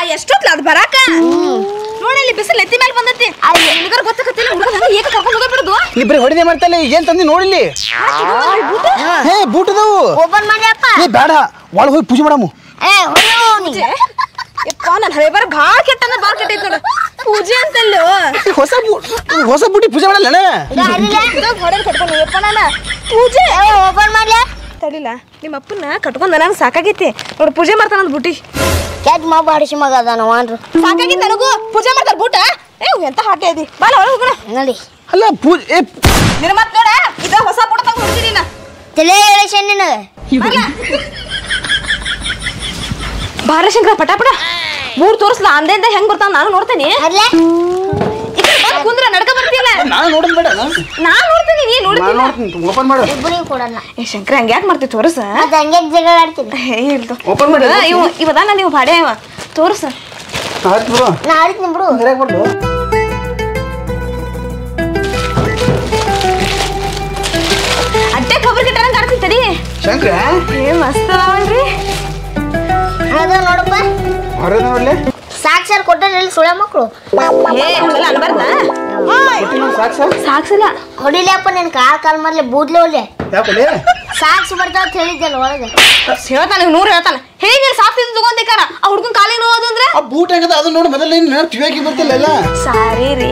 ಎಷ್ಟೊತ್ಲ ಅದ್ ಬರಾಕ ನೋಡಿ ಇಲ್ಲಿ ಬಿಸಿಲು ಎತ್ತಿ ಮೇಲೆ ಬಂದೈತಿ ನಿನಗರ ಗೊತ್ತಾಗತ್ತಿಲ್ಲ ಹುಡುಗ ಏಕ ಕರ್ಕೊಂಡು ಹೋಗ್ಬಿಡುದು ಇಬ್ರಿ ಹೊಡಿದೆ ಮಾಡ್ತಲ್ಲ ಏನ್ ತಂದಿ ನೋಡಿಲ್ಲಿ ಹೇ ಬೂಟ್ ಅದಾವು ಓಪನ್ ಮಾಡಿ ಅಪ್ಪ ಏ ಬೇಡ ಒಳಗೆ ಹೋಗಿ ಪೂಜೆ ಮಾಡಮು ಏ ಹೊಡೆಯೋ ನೀ ಯಪ್ಪ ನನ್ನ ಹಳೆ ಬರ ಭಾಳ ಕೆಟ್ಟ ಅಂದ್ರೆ ಭಾಳ ಕೆಟ್ಟೈತಿ ನೋಡು ಪೂಜೆ ಅಂತಲ್ಲೋ ಈ ಹೊಸ ಬೂ- ಈ ಹೊಸ ಬೂಟಿ ಪೂಜೆ ಮಾಡಲ್ಲ ಹೊಡೆದು ಕಟ್ಕೊಂಡು ಯಪ್ಪ ನಾನು ಪೂಜೆ ಓಪನ್ ಮಾಡ್ಲಿ ತಡಿಲ್ಲ ನಿಮ್ಮ ಅಪ್ಪನ ಕಟ್ಕೊಂಡ ನನಗೆ ಸಾಕಾಗೈತಿ ನೋಡು ಪೂಜೆ ಮಾಡ್ತಾನ ಅಂದ್ ಬುಟ್ಟಿ ಕೆಟ್ಟ ಮಬ್ಬ ಹಡಿಸಿ ಮಗ ಅದ ನಾವ್ರು ಸಾಕಾಗೈತಿ ನನಗೂ ಪೂಜೆ ಮಾಡ್ತಾರ ಬೂಟ ಏ ಎಂತ ಹಾಟೆ ಅದಿ ಬಾಳ ಒಳಗೆ ಹೋಗೋಣ ನೋಡಿ ಅಲ್ಲ ಪೂಜೆ ಏ ನಿನ್ನ ಮತ್ ನೋಡ ಇದ ಹೊಸ ಬೂಟ ತಗೊಂಡು ಹೊಡ್ತೀನಿ ನಾ ತಲೆ ಹೇಳಿಸ ನಿನಗೆ ಬಾರ ಶಂಕರ ಪಟ ಪಟ ಮೂರ್ ತೋರಿಸ್ಲ ಅಂದಿಂದ ಹೆಂಗ್ ಬರ್ತಾವ ನಾನು ನೋಡ್ತೇನೆ ಅಲ್ಲೇ ಈ ಕಡೆ ಬಂದ್ ಕುಂದ್ರ ನಡ್ಕ ಬರ್ತೀಯಲ್ಲ ನಾನು ನೋಡೋದು ಬೇಡ ನಾನು ನಾನ್ ನೋಡ್ತೀನಿ ನೀ ನೋಡ್ತೀನಿ ನೋಡ್ತೀನಿ ಓಪನ್ ಮಾಡು ಇಬ್ಬರಿಗೂ ಕೊಡಲ್ಲ ಏ ಶಂಕರ ಹಂಗ ಯಾಕೆ ಮಾಡ್ತೀವಿ ತೋರ್ಸ ಮತ್ತೆ ಹಂಗೆ ಜಗಳ ಆಡ್ತೀನಿ ಏ ಇಲ್ದು ಓಪನ್ ಮಾಡಿ ಇವ ಇವದಾನ ನೀವು ಬಾಡೆ ಅವ ತೋರ್ಸ ಆಯ್ತು ಬಿಡು ನಾ ಆಡ್ತೀನಿ ಬಿಡು ಸರಿಯಾಗಿ ಕೊಟ್ಟು ಅಟ್ಟೆ ಖಬರ್ ಗಿಟ್ಟ ಕಾಡ್ತೀನಿ ತಡಿ ಶಂಕ್ರ ಏ ಮಸ್ತ್ ಅದಾವಲ್ರಿ ಅದು ನೋಡಪ್ಪ ಹೊರಗೆ ನೋಡ್ಲಿ ಸಾಕ್ಷಾರ್ ಕೊಟ್ಟರೆ ಸುಳೆ ಮಕ್ಕಳು ಏ ಹಂಗೆಲ್ಲ ಅನ್ಬಾರ್ದ ಸಾಕು ಸಾಕು ಸಾಕ್ಸಿಲ್ಲ ಹೊಡಿಲಪ್ಪ ನಿನ್ ಕಾಲ್ ಕಾಲ್ ಮಾಡ್ಲಿ ಬೂದ್ಲೆ ಒಲ್ಲೆ ಯಾಕಲ್ಲಿ ಸಾಕ್ಸ್ ಬರ್ತಾವ ಅಂತ ಹೇಳಿದ್ದಲ್ಲ ಒಳಗೆ ಹೇಳ್ತಾನ ಇವ್ ನೂರ್ ಹೇಳ್ತಾನ ಹೇಗೆ ಸಾಕ್ತಿದ್ದು ತಗೊಂಡಿಕಾರ ಆ ಹುಡ್ಗನ್ ಕಾಲಿಗೆ ನೋವು ಅಂದ್ರೆ ಆ ಬೂಟ್ ಹೆಂಗದ ಅದು ನೋಡಿ ಮೊದಲು ಏನು ಕಿವಿಯಾಗಿ ಬರ್ತಿಲ್ಲ ಎಲ್ಲ ಸಾರಿ ರೀ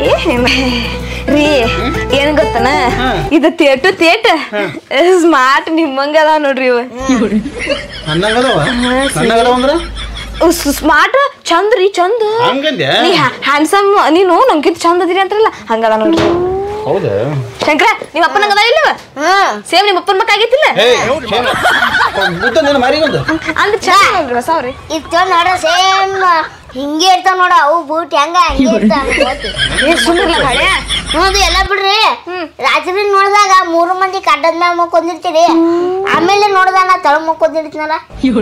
ರೀ ಏನ್ ಗೊತ್ತನ ಹಾ. ಇದು ತೇಟು ತೇಟ್ ಸ್ಮಾರ್ಟ್ ನಿಮ್ಮಂಗ ಅದಾವ ನೋಡ್ರಿ ಇವ ನನ್ನಂಗದವ ನನ್ನಂಗದವ ಅಂದ್ರೆ ಸ್ಮಾರ್ಟ್ ಚಂದ್ ರೀ ಚಂದ್ ಹಂಗಂದ್ಯಾ ನೀ ಹ್ಯಾಂಡ್ಸಮ್ ನೀನು ನಮ್ಗಿಂತ ಚಂದ ಅದಿರಿ ಅಂತಾರಲ್ಲ ಹಂಗದ ನೋಡ್ರಿ ಹೌದಾ ಶಂಕರ ನಿಮ್ಮ ಅಪ್ಪನಂಗದ ಇಲ್ಲವ ಹ್ಮ್ ಸೇಮ್ ನಿಮ್ಮ ಅಪ್ಪನ ಮಕ್ಕ ಆಗೈತಿಲ್ಲ ಏ ಬುದ್ಧ ನಿನ್ನ ಮಾರಿಗೊಂದು ಅಂದ್ ಚಂದ ನೋಡ್ರಿ ಹೊಸವ್ರಿ ಇತ್ತು ನೋಡ ಸೇಮ್ ಹಿಂಗೆ ಇರ್ತಾವ ನೋಡ ಅವು ಬೂಟ್ ಹೆಂಗ ಹಂಗೆ ಇರ್ತಾವ ಏ ಸುಮ್ಮನಿಲ್ಲ ಗಾಡ್ಯ ನೋದು ಎಲ್ಲ ಬಿಡ್ರಿ ರಾತ್ರಿ ನೋಡಿದಾಗ ಮೂರು ಮಂದಿ ಕಡ್ಡದ ಮ್ಯಾಲ ಮಕ್ಕೊಂದಿರ್ತೀರಿ ಆಮೇಲೆ ನೋಡ್ದಾಗ ತಳ ಮಕ್ಕೊಂದಿರ್ತೀನಲ್ಲ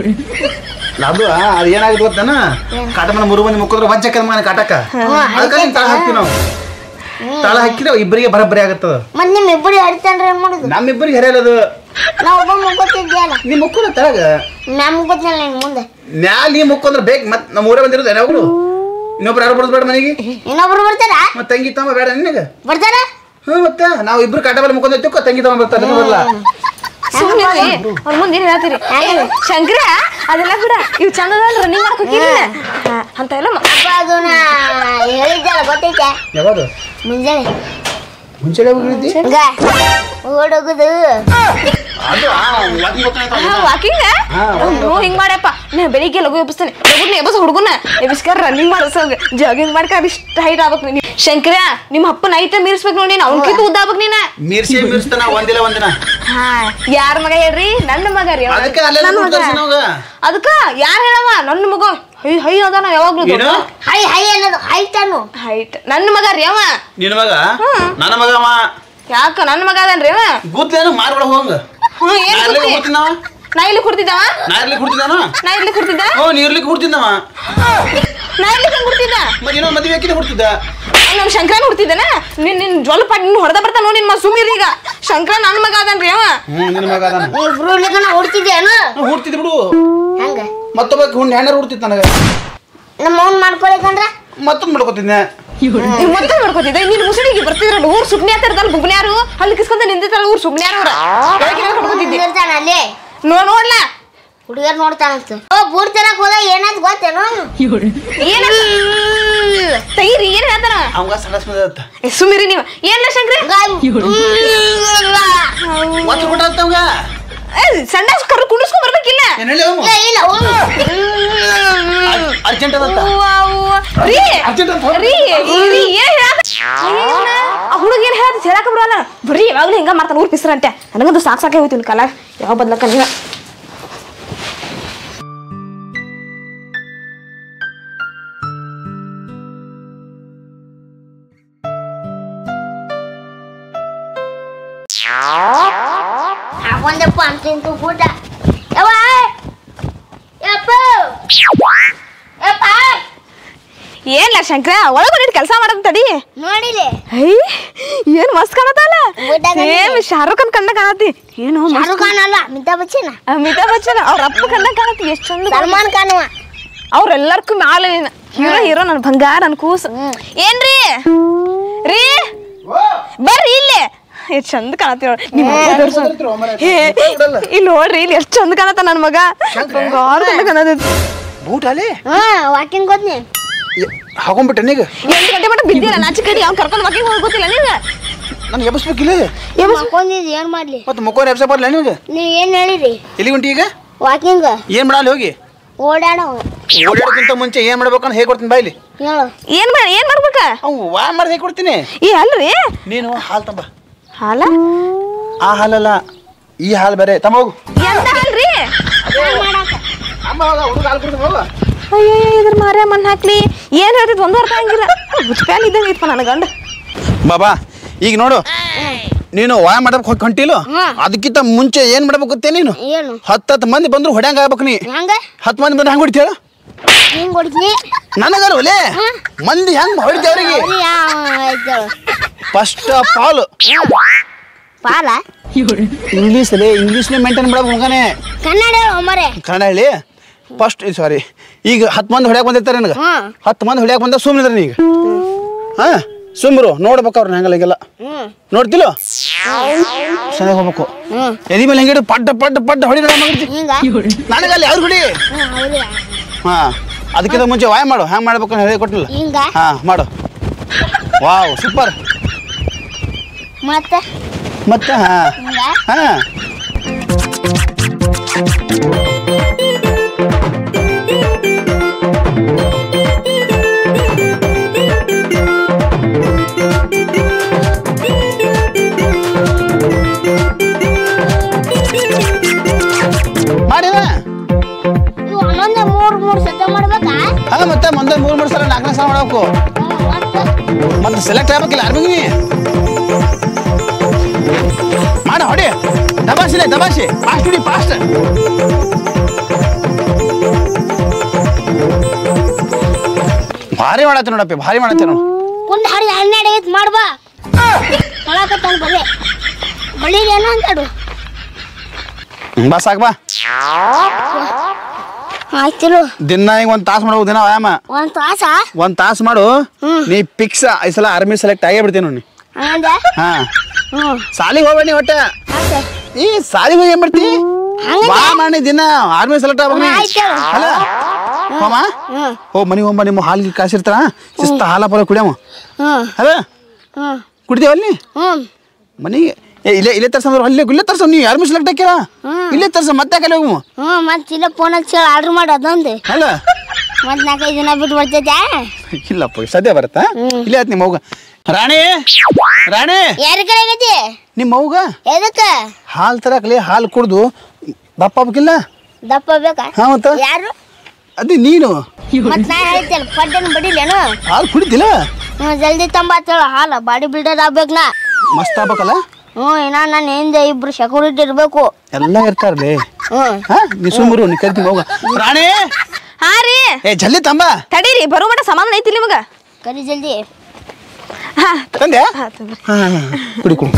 ಅದು ಅದು ಏನಾಗುತ್ತೆ ಗೊತ್ತಾನ ಕಾಟ ಮನೆ ಮೂರು ಮಂದಿ ಮುಕ್ಕಿದ್ರೆ ವಜ್ಜಕ್ಕೆ ಮನೆ ಕಾಟಕ ಅದಕ್ಕೆ ತಾಳ ಹಾಕ್ತೀವಿ ನಾವು ತಾಳ ಹಾಕಿದ್ರೆ ಇಬ್ಬರಿಗೆ ಬರಬ್ಬರಿ ಆಗತ್ತದ ಮತ್ ನಿಮ್ ಇಬ್ಬರು ಹರಿತಾನ್ರಿ ಏನ್ ಮಾಡುದು ನಮ್ಮಿಬ್ಬರಿಗೆ ಹರಿಯಲ್ಲದು ನಾ ಒಬ್ಬ ಮುಕ್ಕೋತಿದ್ಯಲ್ಲ ನೀ ಮುಕ್ಕೋಣ ತಳಗ ನಾ ಮುಕ್ಕೋತಿನಲ್ಲ ನಿನ್ ಮುಂದೆ ಮ್ಯಾಲ ನೀ ಮುಕ್ಕೊಂದ್ರೆ ಬೇಕು ಮತ್ ನಮ್ಮ ಊರೇ ಬಂದಿರೋದು ಯಾವಾಗಲೂ ಇನ್ನೊಬ್ರು ಯಾರು ಬರೋದು ಬೇಡ ಮನೆಗೆ ಇನ್ನೊಬ್ರು ಬರ್ತಾರ ಮತ್ತೆ ತಂಗಿ ತಮ್ಮ ಬೇಡ ನಿನಗೆ ಬರ್ತಾರ ಹ್ಞೂ ಮತ್ತೆ ನಾವು ಇಬ್ರು ಕಾಟ ಮೇಲೆ ಮುಕ್ಕೊಂಡ್ ತಂಗಿ ತಮ್ಮ ಬರ್ತಾರೆ ನಿನಗೆ ಬರಲ್ಲ ಸುಮ್ಮನೆ ಅವ್ರ ಮುಂದೆ ಏನ್ ಹೇಳ್ತೀರಿ ಶಂಕರ ಅದೆಲ್ಲ ಬಿಡ ಇವ್ ಚಂದ ರನ್ನಿಂಗ್ ಮಾಡಕ್ ಹೋಗಿಲ್ಲ ಅಂತ ಎಲ್ಲ ಮ- ಅಪ್ಪ ಅದು ನಾ ಹೇಳಿದ್ದಲ್ಲ ಗೊತ್ತೈತೆ ಯಾವಾಗ ಮುಂಜಾನೆ ಮುಂಚೆ ಹೋಗಿದ್ದಿ ಹಂಗ ಓಡೋಗುದು ಅದು ಆ, walking ಹೋಗ್ತಾನೆ ಹಾ, ವಾಕಿಂಗ್ ಹಾ, ಹ್ಞೂ ಹಿಂಗ್ ಮಾಡಪ್ಪ ನಾ ಬೆಳಿಗ್ಗೆ ಲಘು ಎಬ್ಬಿಸ್ತಾನೆ ಲಘು ಎಬ್ಬಸ್ ಹುಡುಗನ ಎಬ್ಬಿಸ್ಕಾರ ರನ್ನಿಂಗ್ ಮಾಡಿಸೋಂಗ ಜಾಗಿಂಗ್ ಮಾಡ್ಕ ಇಷ್ಟ ಹೈಟ್ ಆಗ್ಬೇಕು ನೀನು ಶಂಕರ ನಿಮ್ಮ ಅಪ್ಪನ ಐಟ ಮೀರ್ಸ್ಬೇಕು ನೋಡಿ ನೀನು ಅವ್ನಕಿಂತ ಉದ್ದ ಆಗ್ಬೇಕು ನೀನ ಮೀರ್ಸಿ ಮೀರ್ಸ್ತಾನ ಒಂದಿಲ್ಲ ಒಂದಿನ ಹಾ ಯಾರ ಮಗ ಹೇಳ್ರಿ ನನ್ನ ಮಗ ರೀ ಅವ. ಅದಕ್ಕೆ ಅಲ್ಲೆಲ್ಲ ನನ್ನ ಮಗ. ತೋರ್ಸಿ ನಾವಾಗ ಅದಕ್ಕ ಯಾರು ಹೇಳವ ನನ್ನ ಮಗ ಹೈ ಹೈ ಅದಾನ ಯಾವಾಗ್ಲೂ ಏನು ಹೈ ಹೈ ಅನ್ನೋದು ಹೈಟನು ಹೈಟ್ ನನ್ನ ಮಗ ರೀ ಅವ ನಿನ್ನ ಮಗ ನನ್ನ ಮಗ ಅವ ಯಾಕ ನನ್ನ ಮಗ ಅದನ್ರಿ ಅವ ಕೂತ್ಲೇನು ಮಾರ್ಬೇಡ ಹೋಗಂಗ ಹ್ಞೂ ಏನ್ ನಾ ಇರ್ಲಿಕ್ಕೆ ಗೊತ್ತಿ? ಕೊಡ್ತಿದ್ದವ ನಾ ಇಲ್ಲಿ ಕುಡ್ತಿದ್ದವ ನಾ ಇರ್ಲಿಕ್ಕೆ ಕೊಡ್ತಿದ್ದಾನ ನಾ ಇಲ್ಲಿ ಕುಡ್ತಿದ್ದ ಹ್ಞೂ ನೀ ಇರ್ಲಿಕ್ಕೆ ಕೊಡ್ತಿದ್ದವ ನಾ ಇಲ್ಲಿ ಹೆಂಗ್ ಕುಡ್ತಿದ್ದ ಮತ್ತೆ ಇನ್ನೊಂದು ಮದುವೆ ಹಾಕಿದ್ರೆ ಕೊಡ್ತಿದ್ದ ನಮ್ಮ ಶಂಕರನ್ ಹುಡ್ತಿದ್ದಾನ ನಿನ್ ನಿನ್ ಜ್ವಲ ಪಾಟ್ ನಿನ್ ಹೊಡೆದ ಬರ್ತಾ ನೋಡಿ ನಿಮ್ಮ ಸುಮೀರ್ ಈಗ ಶಂಕರ ನನ್ನ ಮಗ ಅದನ್ರಿ ಅವ ಹ್ಞೂ ನಿನ್ನ ಮಗ ಅದಾನ ನೀ ಇಬ್ರು ಇರ್ಲಿಕ್ಕ ನಾ ಹುಡ್ತಿದ್ದೇನು ಹುಡ್ತಿದ್ ಬಿಡು ಹಂಗ ಮತ್ತೊಬ್ಬ ಹುಣ್ಣು ಹೆಣ್ಣರು ಹುಡ್ತಿತ್ತು ನನಗೆ ನಮ್ಮ ಅವ್ನ್ ಮಾಡ್ಕೊಳಿಕಂದ್ರ ಮತ್ತೊಂದು ಮಾಡ್ಕೊತಿದ್ದೆ ನೀವ್ ಮೊದ್ಲು ನೋಡ್ಕೊತಿದ್ದೆ ನೀನ್ ಮುಸುಡಿಗೆ ಬರ್ತಿದ್ರಲ್ಲ ಊರ್ ಸುಗ್ನಿ ಆತಿರ್ತಾರ ಬುಗ್ನ್ಯಾರು ಅಲ್ಲಿ ಕಿಸ್ಕೊಂತ ನಿಂತಿರ್ತಾರ ಊರ್ ಸುಗ್ನ್ಯಾರು ಅವ್ರ ಬೆಳಗ್ಗೆ ಹೊಡ್ಕೊತಿದ್ದೆ ಇರ್ತಾನ ಅಲ್ಲಿ ನೋ ನೋಡ್ಲಾ ಹುಡುಗರ್ ನೋಡ್ತಾನಂತ ಓ ಬೂಟ್ ತರಕ್ ಹೋದ ಏನಾದ್ ಗೊತ್ತೇನು ಏನ ತೈರಿ ಏನ್ ಹೇಳ್ತಾನ ಅವಂಗ ಸಲಸ್ ಬಂದತ್ತ ಏ, ಸುಮ್ಮಿರಿ ನೀವು ಏನ್ಲ ಶಂಕ್ರ ಒತ್ತು ಕೊಟ್ಟತ್ತ ಅವಂಗ ಸಂಡ ಕರು ಕುಣಿಸ್ಕೊಂಡ್ ಬರ್ಬೇಕಿಲ್ಲ ಏನ್ ಹೇಳಿ ಅವ ಇಲ್ಲ ಅರ್ಜೆಂಟ್ ಅದತ್ತ ಅವ್ವ, ಅವ್ವ. ರೀ ಅರ್ಜೆಂಟ್ ಅಂತ ಹೊರ್ಟ್ ರೀ ರೀ ಏನ್ ಹೇಳತ್ತ ಆ ಹುಡುಗ ಏನ್ ಹೇಳತ್ತ ಹೇಳಕ ಬರಲ್ಲ ಬರೀ ಯಾವಾಗ್ಲೂ ಹಿಂಗ ಮಾಡ್ತಾನ ಊರ್ ಪಿಸ್ರಂತೆ ನನಗಂತೂ ಸಾಕ್ ಸಾಕೇ ಹೋಯ್ತು ಕಾಲ ಯಾವ ಬದ್ಲಕ್ಕ ನೀವ ಹಾಕೊಂಡಪ್ಪ ಅಂತಿಂತು ಊಟ ಯವ್ವ ಯಪ್ಪ ಯಪ್ಪ ಏನ್ಲ ಶಂಕರ ಒಳಗ ಬಂದಿಟ್ಟು ಕೆಲಸ ಮಾಡದ್ ತಡಿ ನೋಡಿಲಿ ಐ ಏನ್ ಮಸ್ತ್ ಕಾಣತ್ತಲ್ಲ ಊಟ ಏನ್ ಶಾರುಖ್ ಖಾನ್ ಕಂಡ ಕಾಣತಿ ಏನು ಮಸ್ತ್ ಶಾರುಖ್ ಖಾನ್ ಅಲ್ಲ ಅಮಿತಾಬ್ ಬಚ್ಚನ್ ಅಮಿತಾಬ್ ಬಚ್ಚನ್ ಅವ್ರ ಅಪ್ಪ ಕಂಡ ಕಾಣತಿ ಎಷ್ಟ್ ಚಂದ ಸಲ್ಮಾನ್ ಖಾನ್ ಅವ ಅವ್ರೆಲ್ಲರ್ಕು ಮ್ಯಾಲೆ ಹೀರೋ ಹೀರೋ ನನ್ ಬಂಗಾರ ನನ್ ಕೂಸು ಏನ್ರಿ ರೀ ಬರ್ರಿ ಇಲ್ಲಿ ಎಷ್ಟ್ ಚಂದ ಕಾಣತ್ತೀವ ನಿಮ್ ಮಗ ತೋರ್ಸು. ಏ, ಇಲ್ಲಿ ನೋಡ್ರಿ ಇಲ್ಲಿ ಎಷ್ಟ್ ಚಂದ ಕಾಣತ್ತ ನನ್ ಮಗ ಬಂಗಾರ ತರ ಕಾಣತೈತಿ ಬೂಟ್ ಅಲ್ಲಿ ಹಾ ವಾಕಿಂಗ್ ಹೋದ್ನಿ ಹಾಕೊಂಡ್ಬಿಟ್ಟೆ ನೀಗ ಎಂಟು ಗಂಟೆ ಮಟ್ಟ ಬಿದ್ದಿಲ್ಲ ನಾಚಿ ಕಡಿ ಅವ್ನ್ ಕರ್ಕೊಂಡ್ ವಾಕಿಂಗ್ ಹೋಗಿ ಗೊತ್ತಿಲ್ಲ ನೀನು ನಾನು ಎಬ್ಸ್ಬೇಕಿಲ್ಲ ಮಕ್ಕೊಂದಿದ್ ಏನ್ ಮಾಡ್ಲಿ ಮತ್ತೆ ಮುಕ್ಕೋನ್ ಎಬ್ಸ ಬರ್ಲ ನಿಮಗೆ ನೀವ್ ಏನ್ ಹೇಳಿರಿ ಎಲ್ಲಿ ಹೊಂಟಿ ಈಗ ವಾಕಿಂಗ್ ಏನ್ ಮಾಡಲ್ಲ ಹೋಗಿ ಓಡಾಡೋ ಓಡಾಡೋಕ್ಕಿಂತ ಮುಂಚೆ ಏನ್ ಮಾಡ್ಬೇಕಂತ ಹೇಗೆ ಕೊಡ್ತೀನಿ ಬಾಯ್ಲಿ ಹೇಳು ಏನ್ ಮಾಡ ಏನ್ ಮಾಡ್ಬೇಕ ಅವು ವಾ ಮಾಡಿ ಹೇಗೆ ಕೊಡ್ತೀನಿ ಈ ಅಲ್ರಿ ನೀನು ಹಾಲು ತಂಬ ಹಾಲ ಆ ಹಾಲಲ್ಲ ಈ ಹಾಲು ಬೇರೆ ತಮ್ಮ ಹೋಗು ಎಂತ ಹಾಲ್ರಿ ಮಾಡಾಕ ಅಮ್ಮ ಹೋಗ ಹುಡುಗ ಹಾಲು ಕುಡ್ದು ಹೋಗ ಅಯ್ಯೋ ಇದ್ರ ಮಾರ್ಯ ಮಣ್ಣು ಹಾಕ್ಲಿ ಏನ್ ಹೇಳ್ತಿದ್ ಒಂದು ಅರ್ಥ ಆಗಿಲ್ಲ ಹುಚ್ಚಪ್ಯಾನ್ ಇದ್ದಂಗೆ ಇತ್ತು ನನ್ನ ಗಂಡ ಬಾಬಾ ಈಗ ನೋಡು ನೀನು ವಾಯ ಮಾಡಕ್ ಹೋಗಿ ಹೊಂಟಿಲ್ಲ ಹಾ. ಅದಕ್ಕಿಂತ ಮುಂಚೆ ಏನ್ ಮಾಡ್ಬೇಕು ಗೊತ್ತೇ ನೀನು ಏನು ಹತ್ತು ಹತ್ತು ಮಂದಿ ಬಂದ್ರು ಹೊಡ್ಯಾಂಗ ಆಗ್ಬೇಕು ನೀ ಹೆಂಗ ಹತ್ತು ಮಂದಿ ಬಂದ್ರೆ ಹೆಂಗ್ ಹೊಡಿತೀಯ ಹಿಂಗ್ ಹೊಡಿದ್ನಿ ನನಗಲ್ಲ ಒಲೆ ಮಂದಿ ಹೆಂಗ್ ಹೊಡಿತೀಯ ಅವರಿಗೆ ಸರಿ ಆಯ್ತು ಫಸ್ಟ್ ಆಫ್ ಆಲ್ ಪಾಲ ಇಂಗ್ಲೀಷ್ ಅಲ್ಲೇ ಇಂಗ್ಲೀಷ್ನೇ ಮೇಂಟೈನ್ ಮಾಡ್ಬೇಕು ಮಗನೇ ಕನ್ನಡ ಹೇಳು ಮರೆ ಕನ್ನಡ ಹೇಳಿ ಫಸ್ಟ್ ಸಾರಿ ಈಗ ಹತ್ತು ಮಂದಿ ಹೊಡ್ಯಾಕ್ ಬಂದಿರ್ತಾರೆ ನನಗೆ ಹ್ಮ್. ಹತ್ತು ಮಂದಿ ಹೊಡ್ಯಾಕ್ ಬಂದ ಸುಮ್ಮನಿದ್ರೆ ಈಗ ಹಾ ಸುಮ್ಮರು ನೋಡ್ಬೇಕು ಅವ್ರನ್ನ ಹೆಂಗಲ್ಲ ಹಿಂಗೆಲ್ಲ ಹ್ಮ್ ನೋಡ್ತಿಲ್ಲ ಚೆನ್ನಾಗಿ ಹೋಗ್ಬೇಕು ಹ್ಮ್ ಎದಿ ಮೇಲೆ ಹೆಂಗಿಡು ಪಡ್ಡ ಪಡ್ಡ ಪಡ್ಡ ಹೊಡಿ ಹಿಂಗ ನನಗಲ್ಲಿ ಯಾರು ಹೊಡಿ ಹ್ಮ್ ಹೌದಾ ಹಾ ಅದಕ್ಕಿಂತ ಮುಂಚೆ ವಾಯ್ ಮಾಡು ಹ್ಯಾಂಗ ಮಾಡ್ಬೇಕು ಅಂತ ಹೇಳಿ ಕೊಟ್ಟಿಲ್ಲ ಹಿಂಗ ಹಾ ಮಾಡು ವಾವ್ ಸೂಪರ್ ಮತ್ತೆ ಮತ್ತೆ ಹಾ ಹಿಂಗ ಹಾ ಮಾಡಿದ ಇವು ಒಂದೊಂದ ಮೂರ್ ಮೂರ್ ಸತ ಮಾಡ್ಬೇಕಾ ಹಾ ಮತ್ತೆ ಮುಂದೆ ಮೂರು ಮೂರು ಸಲ ನಾಲ್ಕನೇ ಸಲ ಮಾಡಬೇಕು ಹ್ಮ್, ಮತ್ತೆ ಮತ್ತೆ ಸೆಲೆಕ್ಟ್ ಆಗ್ಬೇಕಿಲ್ಲ ಆರ್ಮಿಗೆ ನೀ ಮಾಡ ಹೊಡಿ ದಬಾಸಿಲೆ ದಬಾಸಿ ಫಾಸ್ಟ್ ಹೊಡಿ ಫಾಸ್ಟ್ ಭಾರಿ ಮಾಡತ್ತೆ ನೋಡಪ್ಪಿ ಭಾರಿ ಮಾಡತ್ತೆ ನೋಡು ಕುಂದ ಹರಿದ ಹನ್ನೆರಡು ಐತ್ ಮಾಡ್ಬಾ ಹೇಳಕತ್ತಾನ ಬಲೆ ಬಳಿಗೆ ಏನೋ ಅಂತಾಡು ಹ್ಮ್, ಬಾ ಸಾಕ್ ಬಾ ಆಯ್ತಿರು ದಿನ ಈಗ ಒಂದು ತಾಸು ಮಾಡ್ಬೇಕು ದಿನ ವ್ಯಾಯಾಮ ಒಂದ್ ತಾಸ ಒಂದು ತಾಸು ಮಾಡು ನೀ ಫಿಕ್ಸ್ ಈ ಸಲ ಆರ್ಮಿ ಸೆಲೆಕ್ಟ್ ಆಗೇ ಬಿಡ್ತೀನಿ ನೋಡಿ ಹಂಗಂದ ಹಾ ಹ್ಮ್ ಸಾಲಿಗೆ ಹೋಗ್ಬೇಡಿ ನೀ ಒಟ್ಟ ಮತ್ತೆ ಈ ಸಾಲಿಗೆ ಹೋಗಿ ಏನ್ ಮಾಡ್ತಿ ಹಂಗಂದ? ಬಾ ಮಾಡಿ ದಿನ ಆರ್ಮಿ ಸೆಲೆಕ್ಟ್ ಆಗ್ಬೇಕು ನೀ ಆಯ್ತು. ಅಲ್ಲ ಹೋಮ ಹ್ಮ್ ಓ ಮನಿ ಹೋಮ ನಿಮ್ಮ ಹಾಲಿಗೆ ಕಾಸಿರ್ತಾರ ಶಿಸ್ತ ಹಾಲ ಪರ ಕುಡಿಯವ ಹ್ಮ್ ಅದ ಹ್ಮ್ ಕುಡಿದೇವಲ್ಲಿ ಹ್ಮ್ ಮನಿಗೆ ಏ ಇಲ್ಲೇ ಇಲ್ಲೇ ತರ್ಸಂದ್ರೆ ಅಲ್ಲೇ ಇಲ್ಲೇ ತರ್ಸ ನೀವು ಯಾರು ಸೆಲೆಕ್ಟ್ ಹಾಕಿರ ಹ್ಮ್. ಇಲ್ಲೇ ತರ್ಸ ಮತ್ತೆ ಕಲೆ ಹೋಗು ಹ್ಮ್ ಮತ್ತೆ ಇಲ್ಲ ಫೋನ್ ಹಚ್ಚಿ ಆರ್ಡರ್ ಮಾಡಿ ಅದೊಂದು ಅಲ್ಲ ಮತ್ತೆ ನಾಲ್ಕೈದು ದಿನ ಬಿಟ್ಟು ಬರ್ತೈತೆ ಇಲ್ಲಪ್ಪ ಸದ್ಯ ಬರುತ್ತಾ ಇಲ್ಲೇ ಆಯ್ತು ನಿಮ್ಮ ಅವ್ಗ ರಾಣಿ ರಾಣಿ ಯಾರ ಕಡೆ ಆಗೈತಿ ನಿಮ್ಮ ಅವ್ಗ ಎದಕ್ಕ ಹಾಲು ತರಕ್ಲಿ ಹಾಲು ಕುಡ್ದು ದಪ್ಪ ಆಗ್ಬೇಕಿಲ್ಲ ದಪ್ಪ ಬೇಕಾ ಹಾ ಮತ್ತ ಯಾರು ಅದೇ ನೀನು ಮತ್ ನಾ ಹೇಳ್ತೇನೆ ಪಡ್ಡನ್ ಬಡಿಲೇನು ಹಾಲು ಕುಡಿತಿಲ್ಲ ಹ್ಮ್ ಜಲ್ದಿ ತಂಬಾತೇಳ ಹಾಲ ಬಾಡಿ ಬಿಲ್ಡರ್ ಆಗ್ಬೇಕು ನಾ ಮಸ್ತ್ ಆಗ್ಬೇಕಲ್ಲ ಹ್ಞೂ ಇನ್ನ ನನ್ನ ಹಿಂದೆ ಇಬ್ರು ಸೆಕ್ಯೂರಿಟಿ ಇರ್ಬೇಕು ಎಲ್ಲ ಇರ್ತಾರಲಿ ಹ್ಮ್ ಹಾ ನೀ ಸುಮ್ಮರು ನೀ ಕರಿತೀನಿ ಹೋಗ ರಾಣಿ ಹಾ ರೀ ಏ ಜಲ್ದಿ ತಂಬ ತಡೀರಿ ಬರೋ ಮಟ ಸಮಾಧಾನ ಐತಿ ನಿಮಗ ಕರಿ ಜಲ್ದಿ ಹಾ ತಂದೆ ಹಾ ತಗೋರಿ. ಹಾ ಕುಡಿ ಕುಡಿ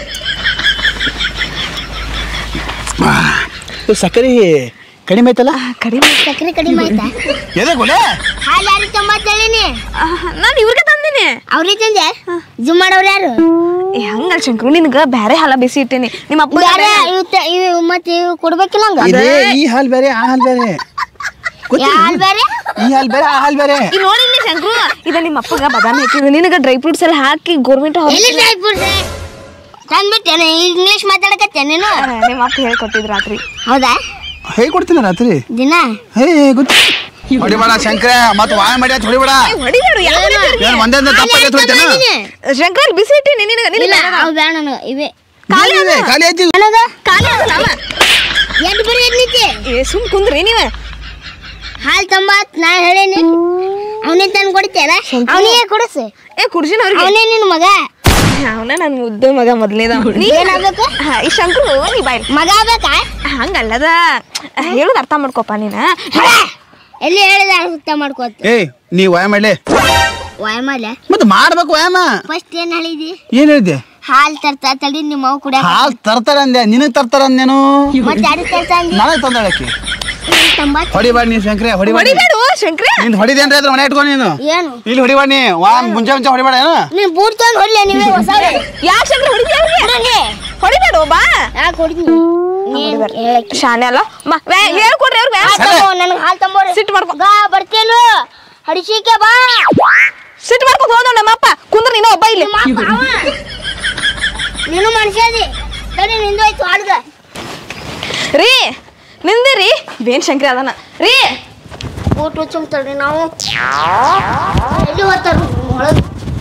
ಆ, ಇದು ಸಕ್ಕರೆ ಕಡಿಮೆ ಐತಲ್ಲ ಕಡಿಮೆ ಸಕ್ರೆ ಕಡಿಮೆ ಆಯ್ತಾ ಎದೆ ಗೊಲೆ ಹಾಲು ಯಾರಿಗೆ ತಂಬಾತೇಳಿನಿ ನಾನು ಇವ್ರಿಗೆ ತಂದಿನಿ ಅವ್ರಿಗೆ ತಂದೆ ಜುಮ್ ಮಾಡೋರು ಯಾರು ಏ ಹಂಗಲ್ಲ ಶಂಕರು ನಿನ್ಗ ಬ್ಯಾರೆ ಹಾಲ ಬಿಸಿ ಇಟ್ಟೇನಿ ನಿಮ್ಮ ಅಪ್ಪ ಯಾರ ಇವ್ ತ- ಇವ್ ಮತ್ತೆ ಇವ್ ಕೊಡ್ಬೇಕಿಲ್ಲ ಹಂಗ ಇದೇ ಈ ಹಾಲ್ ಬೇರೆ ಆ ಹಾಲ್ ಬೇರೆ ಗೊತ್ತಿಲ್ಲ? ಯಾ ಹಾಲ್ ಬೇರೆ ಈ ಹಾಲ್ ಬೇರೆ ಆ ಹಾಲ್ ಬೇರೆ ಈಗ ನೋಡಿ ಇಲ್ಲಿ ಶಂಕರು ಇದ ನಿಮ್ಮ ಅಪ್ಪಗ ಬಾದಾಮಿ ಹಾಕಿದ್ರು ನಿನಗ ಡ್ರೈ ಫ್ರೂಟ್ಸ್ ಎಲ್ಲ ಹಾಕಿ ಗೋರ್ಮೆಂಟ್ ಎಲ್ಲಿ ಡ್ರೈ ಫ್ರೂಟ್ಸ್ ತಂದ್ಬಿಟ್ಟೇನೆ ಇಂಗ್ಲೀಷ್ ಮಾತಾಡಕತ್ತೆ ನೀನು ನಿಮ್ಮ ಅಪ್ಪ ಹೇಳ್ಕೊಟ್ಟಿದ್ರು ರಾತ್ರಿ ಹೌದಾ ಹೇಗೆ ಕೊಡ್ತೀನಿ ರಾತ್ರಿ ದಿನ ಹೇ ಗೊತ್ತ ಹೊಡಿಬೇಡ ಶಂಕರ ಮತ್ತೆ ವಾಯ ಮಾಡಿ ಆಯ್ತು ಹೊಡಿಬೇಡ ಹೊಡಿಬೇಡು ಏನು ಒಂದೇ ಒಂದೇ ತಪ್ಪ ಆಗೈತೆ ಹೊಡಿತೇನ ಶಂಕರ್ ಅಲ್ಲಿ ಬಿಸಿ ಇಟ್ಟೀನಿ ನಿನಗ ಇಲ್ಲ ನಿನಗ ಅವ್ ಬೇಡ ನನಗೆ ಇವೆ ಖಾಲಿ ಇದೆ ಖಾಲಿ ಐತಿ ನನಗ ಖಾಲಿ ಅದಲ್ಲ ಅವ. ಎದ್ದು ಬರೀ ಎದ್ನಿತಿ ಏ ಸುಮ್ ಕುಂದ್ರಿ ನೀವ ಹಾಲ್ ತಂಬಾತ್ ನಾ ಹೇಳೇನಿ ಅವನೇ ತಂದು ಕೊಡ್ತೀಯಲ್ಲ ಅವನಿಗೆ ಕೊಡಿಸು ಏ ಕುಡ್ಸಿನ ಅವ್ರಿಗೆ ಅವನೇ ನಿನ್ನ ಮಗ ಅವನ ನನ್ ಮುದ್ದು ಮಗ ಮೊದ್ಲೇದ ನೀ ಏನಾಗ್ಬೇಕು ಹಾ, ಈ ಶಂಕರು ನೀ ಬಾಯ್ ಮಗ ಆಗ್ಬೇಕಾ ಹಂಗಲ್ಲದ ಹೇಳುದು ಅರ್ಥ ಮಾಡ್ಕೊಪ್ಪ ನೀನ ಎಲ್ಲಿ ಹೇಳಿದ ಸುತ್ತ ಮಾಡ್ಕೋತ ಏಯ್ ನೀ ವಾಯ ಮಾಡ್ಲಿ ವಾಯ ಮಾಡ್ಲ ಮತ್ತೆ ಮಾಡ್ಬೇಕು ವ್ಯಾಯಾಮ ಫಸ್ಟ್ ಏನ್ ಹೇಳಿದಿ ಏನ್ ಹೇಳಿದ್ದೆ ಹಾಲ್ ತರ್ತಾ ತಡಿ ನಿಮ್ಮ ಅವ್ ಕುಡಿಯ ಹಾಲ್ ತರ್ತಾರ ಅಂದೆ ನಿನಗ್ ತರ್ತಾರ ಅಂದೇನು ಮತ್ತೆ ಯಾರು ತರ್ತಾ ಅಂದಿ ನನಗ್ ತಂದಾಳಕಿ ತಂಬಾಕ್ ಹೊಡಿಬೇಡ ನೀ ಶಂಕ್ರೆ ಹೊಡಿಬೇಡ ಹೊಡಿಬೇಡು ಶಂಕ್ರಿ ನಿಂದ ಹೊಡಿದೇನ್ರಿ ಅದ್ರ ಮನೆ ಇಟ್ಕೊಂಡು ನೀನು ಏನು ಇಲ್ಲಿ ಹೊಡಿಬೇಡ ನೀ ವಾ ಮುಂಜಾ ಮುಂಜಾ ಹೊಡಿಬೇಡ ಏನು ನೀನ್ ಬೂಟ್ ತಗೊಂಡ್ ಹೊಡ್ಲಿ ನೀವೇ ಹೊಸ ಯಾಕೆ ಶಂಕ್ರಿ ಹೊಡಿತೀಯ ಅವ್ರಿಗೆ ಹೊಡಿಬೇಡು ಬಾ ಯಾಕೆ ಹೊಡಿದ್ನಿ ನೀನ್ ಹೇಳಕ್ಕೆ ಶಾನೆ ಅಲ್ಲ ಮಾ ವ್ಯಾ- ಹೇಳ್ಕೊಡ್ರಿ ಅವ್ರಿಗೆ ನನಗೆ ಹಾಲು ತಂಬೋರಿ ಸಿಟ್ಟು ಮಾಡ್ಕೊ ಗಾ ಬರ್ತೀಯಲ್ಲ ಹಡಿಸಿಕೆ ಬಾ ಸಿಟ್ಟು ಮಾಡ್ಕೊಂಡು ಹೋದ ನಮ್ಮಪ್ಪ ಕುಂದ್ರ ನೀನು ಒಬ್ಬ ಇಲ್ಲಿ ನಿಮ್ಮ ಅಪ್ಪ ಅವ. ನೀನು ಮನುಷ್ಯದಿ ಸರಿ ನಿಂದೋಯ್ತು ಹಾಡ್ಗ ರೀ ನಿಂದಿರಿ ಇದೇನ್ ಶಂಕ್ರಿ ಅದನ ರೀ ಬೂಟ್ ಹುಚ್ಚುಮ್ತಳ್ರಿ ನಾವು ಎಲ್ಲಿ ಹೋಗ್ತಾರ ಒಳಗೆ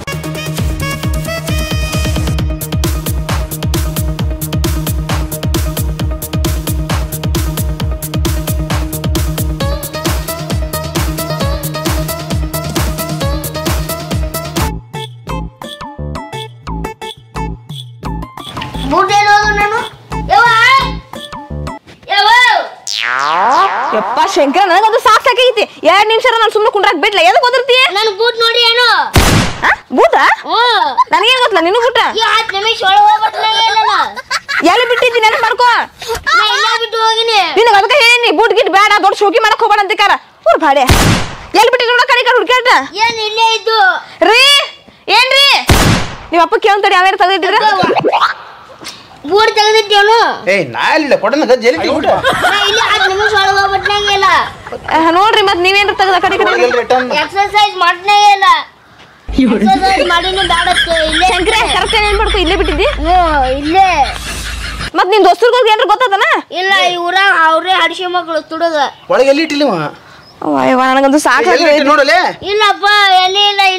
ಬೂಟ್ ಹೇಳೋದು ನಾನು ಯವ್ವ ಯವ್ವ ಯಪ್ಪ ಶಂಕರ ನನಗಂತೂ ಸಾಕ್ ಸಾಕೈತಿ ಎರಡ್ ನಿಮಿಷ ನಾನು ಸುಮ್ಮನೆ ಕುಂಡ್ರಾಕ್ ಬಿಡ್ಲ ಎದಕ್ ಓದಿರ್ತಿ ನನ್ ಬೂಟ್ ನೋಡಿ ಏನು ಬೂತ ಹ್ಞೂ ನನಗೇನ್ ಗೊತ್ತಲ್ಲ ನಿನಗೂ ಬಿಟ್ಟ ಈ ಹತ್ತು ನಿಮಿಷ ಒಳಗೆ ಹೋಗ್ಬಿಟ್ಲೇ ಇಲ್ಲ ಎಲ್ಲಿ ಬಿಟ್ಟಿದ್ದಿ ನೆನಪು ಮಾಡ್ಕೋ ನಾ ಇಲ್ಲೇ ಬಿಟ್ಟು ಹೋಗಿನಿ ನಿನಗ ಅದಕ್ಕೆ ಹೇಳಿನಿ ಬೂಟ್ ಗಿಟ್ ಬೇಡ ದೊಡ್ಡ ಶೋಕಿ ಮಾಡಕ್ ಹೋಗ್ಬೇಡ ಅಂತಿಕಾರ ಊರ್ ಭಾಡೆ ಎಲ್ಲಿ ಬಿಟ್ಟಿದ್ ನೋಡ ಕಡೆ ಕಡೆ ಹುಡ್ಕ್ಯಾಟ ಏನ್ ಇಲ್ಲೇ ಇದ್ದು ರೀ ಏನ್ರಿ ನಿಮ್ಮ ಅಪ್ಪ ಕೇಳ್ತಡಿ ಯಾವ್ಯಾರು ತೆಗೆದಿಟ್ಟಿದ್ರ ಬೂಟ್ ತೆಗೆದಿಟ್ಟೇನು ಏಯ್ ನಾ ಇಲ್ಲ ಕೊಡನ ಜಲ್ಲಿ ಊಟ ನಾ ಇಲ್ಲಿ ಹತ್ತು ನಿಮಿಷ ಒಳಗೆ ಹೋಗ್ಬಿಟ್ನಂಗೆ ಇಲ್ಲ ನೋಡ್ರಿ ಮತ್ ನೀವೇನ್ರ ತೆಗ್ದ ಕಡೆ ಕಡೆ ರಿಟರ್ನ್ ಎಕ್ಸರ್ಸೈಸ್ ಮಾಡ್ನಾಗೆ ಇಲ್ಲ ಎಕ್ಸರ್ಸೈಸ್ ಮಾಡಿನ ಬ್ಯಾಡತ್ತೆ ಇಲ್ಲೇ ಶಂಕರ ಕರೆಕ್ಟ್ ಏನ್ ಮಾಡ್ಕೊ ಇಲ್ಲೇ ಬಿಟ್ಟಿದ್ದಿ ಹ್ಞೂ ಇಲ್ಲೇ ಮತ್ ನಿನ್ ದೋಸ್ತರ್ಗಳಿಗೆ ಏನ್ರ ಗೊತ್ತಾತನ ಇಲ್ಲ ಈ ಊರಾಗ ಅವ್ರೇ ಹಡಿಸಿ ಮಕ್ಕಳು ತುಡುಗ ಒಳಗೆ ಎಲ್ಲಿ ಇಟ್ಟಿಲ್ಲ ಇವ? ನನಗಂತೂ ಸಾಕಾಗಿ ಎಲ್ಲಿ ಇಟ್ಟಿ ನೋಡಲೆ ಇಲ್ಲಪ್ಪ ಎಲ್ಲಿ ಇಲ್ಲ